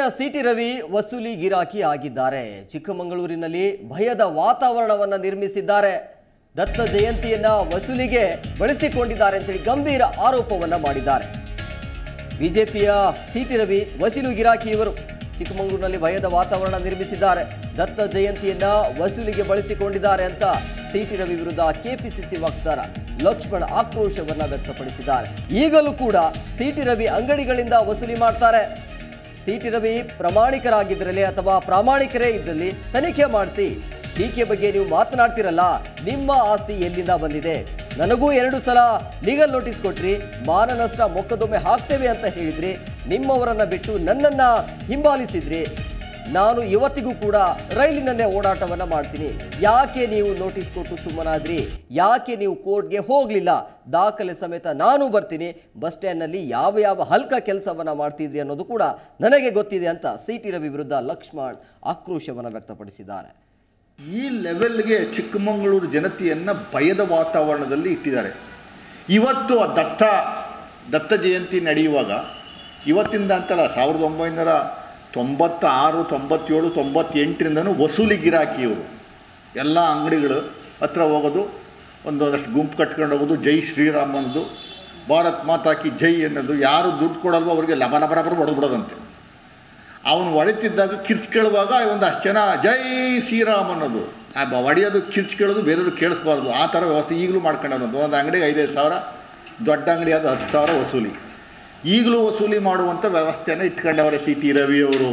city Ravi ವಸೂಲಿ ಗಿರಾಕಿ ಆಗಿದ್ದಾರೆ ಚಿಕ್ಕಮಗಳೂರಿನಲ್ಲಿ ಭಯದ ವಾತಾವರಣವನ್ನ ನಿರ್ಮಿಸಿದ್ದಾರೆ ದತ್ತ ಜಯಂತಿಯನ್ನ ವಸೂಲಿಗೆ ಬಳಸಿಕೊಂಡಿದ್ದಾರೆ ಅಂತೇಳಿ ಗಂಭೀರ ಆರೋಪವನ್ನ ಮಾಡಿದ್ದಾರೆ ಬಿಜೆಪಿಯ ಸಿಟಿ ರವಿ ವಸೂಲು ಗಿರಾಕಿ ಇವರು ಚಿಕ್ಕಮಗಳೂರಿನಲ್ಲಿ ಭಯದ ವಾತಾವರಣ ನಿರ್ಮಿಸಿದ್ದಾರೆ ದತ್ತ ಜಯಂತಿಯನ್ನ ವಸೂಲಿಗೆ ಬಳಸಿಕೊಂಡಿದ್ದಾರೆ ಅಂತ ಸಿಟಿ ರವಿ ವಿರುದ್ಧ ಕೆಪಿಸಿಸಿ ವಕ್ತಾರ ಲಕ್ಷ್ಮಣ್ ಆಕ್ರೋಶವನ್ನ ವ್ಯಕ್ತಪಡಿಸಿದ್ದಾರೆ ಈಗಲೂ ಕೂಡ ಸಿಟಿ ರವಿ ಅಂಗಡಿಗಳಿಂದ ವಸೂಲಿ ಮಾಡ್ತಾರೆ ಸಿಟಿ ರವಿ ಪ್ರಾಮಾಣಿಕರಾಗಿದ್ರಲ್ಲಿ ಅಥವಾ ಪ್ರಾಮಾಣಿಕರೇ ಇದ್ದಲ್ಲಿ ತನಿಖೆ ಮಾಡಿಸಿ ಟೀಕೆ ಬಗ್ಗೆ ನೀವು ಮಾತನಾಡ್ತಿರಲ್ಲ ನಿಮ್ಮ ಆಸ್ತಿ ಎಲ್ಲಿಂದ ಬಂದಿದೆ ನನಗೂ ಎರಡು ಸಲ ಲೀಗಲ್ ನೋಟಿಸ್ ಕೊಟ್ರಿ ಮಾನ ನಷ್ಟ ಮೊಕದ್ದಮೆ ಹಾಕ್ತೇವೆ ಅಂತ ಹೇಳಿದ್ರಿ ನಿಮ್ಮವರನ್ನ ಬಿಟ್ಟು ನನ್ನನ್ನ ಹಿಂಬಾಲಿಸಿದ್ರಿ ನಾನು ಇವತ್ತಿಗೂ ಕೂಡ ರೈಲಿನಲ್ಲೇ ಓಡಾಟವನ್ನ ಮಾಡ್ತೀನಿ ಯಾಕೆ ನೀವು ನೋಟಿಸ್ ಕೊಟ್ಟು ಸುಮ್ಮನಾದ್ರಿ ಯಾಕೆ ನೀವು ಕೋರ್ಟ್ಗೆ ಹೋಗಲಿಲ್ಲ ದಾಖಲೆ ಸಮೇತ ನಾನು ಬರ್ತೀನಿ ಬಸ್ ಸ್ಟ್ಯಾಂಡ್ನಲ್ಲಿ ಯಾವ ಯಾವ ಹಲ್ಕ ಕೆಲಸವನ್ನ ಮಾಡ್ತಿದ್ರಿ ಅನ್ನೋದು ಕೂಡ ನನಗೆ ಗೊತ್ತಿದೆ ಅಂತ ಸಿ ಟಿ ರವಿ ವಿರುದ್ಧ ಲಕ್ಷ್ಮಣ್ ಆಕ್ರೋಶವನ್ನು ವ್ಯಕ್ತಪಡಿಸಿದ್ದಾರೆ ಈ ಲೆವೆಲ್ಗೆ ಚಿಕ್ಕಮಗಳೂರು ಜನತೆಯನ್ನು ಭಯದ ವಾತಾವರಣದಲ್ಲಿ ಇಟ್ಟಿದ್ದಾರೆ ಇವತ್ತು ಆ ದತ್ತ ದತ್ತ ಜಯಂತಿ ನಡೆಯುವಾಗ ಇವತ್ತಿಂದ ಅಂತಲ್ಲ ಸಾವಿರದ ಒಂಬೈನೂರ ತೊಂಬತ್ತ ಆರು ತೊಂಬತ್ತೇಳು ತೊಂಬತ್ತೆಂಟರಿಂದನೂ ವಸೂಲಿ ಗಿರಾಕಿ ಇವರು ಎಲ್ಲ ಅಂಗಡಿಗಳು ಹತ್ರ ಹೋಗೋದು ಒಂದೊಂದಷ್ಟು ಗುಂಪು ಕಟ್ಕೊಂಡು ಹೋಗೋದು ಜೈ ಶ್ರೀರಾಮ್ ಅನ್ನೋದು ಭಾರತ್ ಮಾತಾಕಿ ಜೈ ಅನ್ನೋದು ಯಾರು ದುಡ್ಡು ಕೊಡಲ್ವೋ ಅವರಿಗೆ ಲಬ ಲಬ ಲಬ ಹೊಡೆದ್ಬಿಡೋದಂತೆ ಅವನು ಹೊಡಿತಿದ್ದಾಗ ಕಿರ್ಚ್ಕೊಳ್ಳುವಾಗ ಒಂದು ಅಷ್ಟು ಜನ ಜೈ ಶ್ರೀರಾಮ್ ಅನ್ನೋದು ಆ ಬ- ಹೊಡೆಯೋದು ಕಿರ್ಚ್ಕೊಳ್ಳೋದು ಬೇರೆಯವರು ಕೇಳಿಸ್ಬಾರ್ದು ಆ ಥರ ವ್ಯವಸ್ಥೆ ಈಗಲೂ ಮಾಡ್ಕೊಂಡವ್ರು ಒಂದು ಅಂಗಡಿಗೆ ಐದೈದು ಸಾವಿರ ದೊಡ್ಡ ಅಂಗಡಿ ಅದು ಹತ್ತು ಸಾವಿರ ವಸೂಲಿ ಈಗಲೂ ವಸೂಲಿ ಮಾಡುವಂಥ ವ್ಯವಸ್ಥೆಯನ್ನು ಇಟ್ಕೊಂಡವರೇ ಸಿ ಟಿ ರವಿಯವರು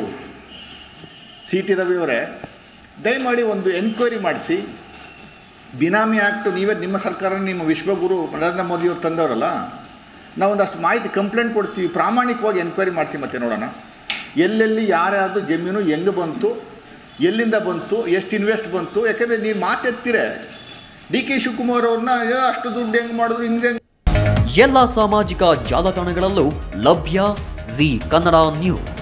ಸಿ ಟಿ ರವಿಯವರೇ ದಯಮಾಡಿ ಒಂದು ಎನ್ಕ್ವೈರಿ ಮಾಡಿಸಿ ಬಿನಾಮಿ ಆ್ಯಕ್ಟು ನೀವೇ ನಿಮ್ಮ ಸರ್ಕಾರ ನಿಮ್ಮ ವಿಶ್ವಗುರು ನರೇಂದ್ರ ಮೋದಿಯವರು ತಂದವರಲ್ಲ ನಾವೊಂದಷ್ಟು ಮಾಹಿತಿ ಕಂಪ್ಲೇಂಟ್ ಕೊಡ್ತೀವಿ ಪ್ರಾಮಾಣಿಕವಾಗಿ ಎನ್ಕ್ವೈರಿ ಮಾಡಿಸಿ ಮತ್ತೆ ನೋಡೋಣ ಎಲ್ಲೆಲ್ಲಿ ಯಾರ್ಯಾರ್ದು ಜಮೀನು ಹೆಂಗೆ ಬಂತು ಎಲ್ಲಿಂದ ಬಂತು ಎಷ್ಟು ಇನ್ವೆಸ್ಟ್ ಬಂತು ಯಾಕೆಂದರೆ ನೀವು ಮಾತೆತ್ತೀರೆ ಡಿ ಕೆ ಶಿವಕುಮಾರ್ ಅವ್ರನ್ನ "ಏ, ಅಷ್ಟು ದುಡ್ಡು ಹೆಂಗೆ ಮಾಡಿದ್ರು ಹಿಂಗೆ ಹೆಂಗೆ ಎಲ್ಲ ಸಾಮಾಜಿಕ ಜಾಲತಾಣಗಳಲ್ಲೂ ಲಭ್ಯ ಜಿ ಕನ್ನಡ ನ್ಯೂಸ್